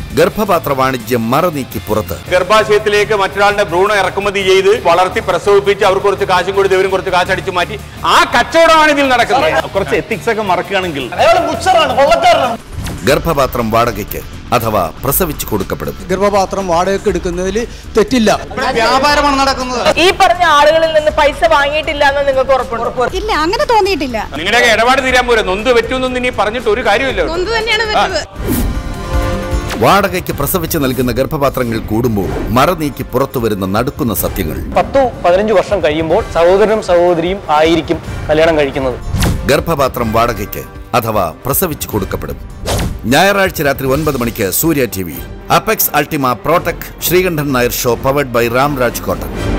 ഗർഭപാത്ര വാണിജ്യം മറനീക്കി പുറത്ത് ഗർഭാശയത്തിലേക്ക് മറ്റൊരാളുടെ ഭ്രൂണം ഇറക്കുമതി ചെയ്ത് വളർത്തി പ്രസവിപ്പിച്ച് അവർക്ക് കുറച്ച് കാശും കൊടുത്ത് ഇവരും കുറച്ച് കാശ് അടിച്ചു മാറ്റി ആ കച്ചവടമാണ് ഇതിൽ നടക്കുന്നത് കുറച്ച് എത്തിക്സ് ഒക്കെ മറക്കുകയാണെങ്കിൽ ഗർഭപാത്രം വാടകയ്ക്ക് അഥവാ പ്രസവിച്ചു കൊടുക്കപ്പെടും ഗർഭപാത്രം വാടകയ്ക്ക് എടുക്കുന്നതിൽ തെറ്റില്ല വ്യാപാരമാണ് നടക്കുന്നത് ഈ പറഞ്ഞ ആളുകളിൽ നിന്ന് പൈസ വാങ്ങിയിട്ടില്ല എന്ന് നിങ്ങൾക്ക് ഉറപ്പുണ്ടോ ഇല്ല അങ്ങനെ തോന്നിയിട്ടില്ല നിങ്ങളുടെയൊക്കെ ഇടപാട് തീരാൻ പോരെ നൊന്ത് പറ്റുമെന്നൊന്നും ഇനി പറഞ്ഞിട്ട് ഒരു കാര്യമില്ല ഒന്ന് തന്നെയാണ് പറ്റത് വാടകയ്ക്ക് പ്രസവിച്ച് നൽകുന്ന ഗർഭപാത്രങ്ങൾ കൂടുമ്പോൾ മറനീക്കി പുറത്തു വരുന്ന നടുക്കുന്ന സത്യങ്ങൾ പത്തു പതിനഞ്ച് വർഷം കഴിയുമ്പോൾ സഹോദരനും സഹോദരിയും ആയിരിക്കും കല്യാണം കഴിക്കുന്നത് ഗർഭപാത്രം വാടകയ്ക്ക് അഥവാ പ്രസവിച്ചു കൊടുക്കപ്പെടും ഞായറാഴ്ച രാത്രി ഒൻപത് മണിക്ക് Surya TV apex ultima protek Sreekandan Nair show powered by Ramraj cotton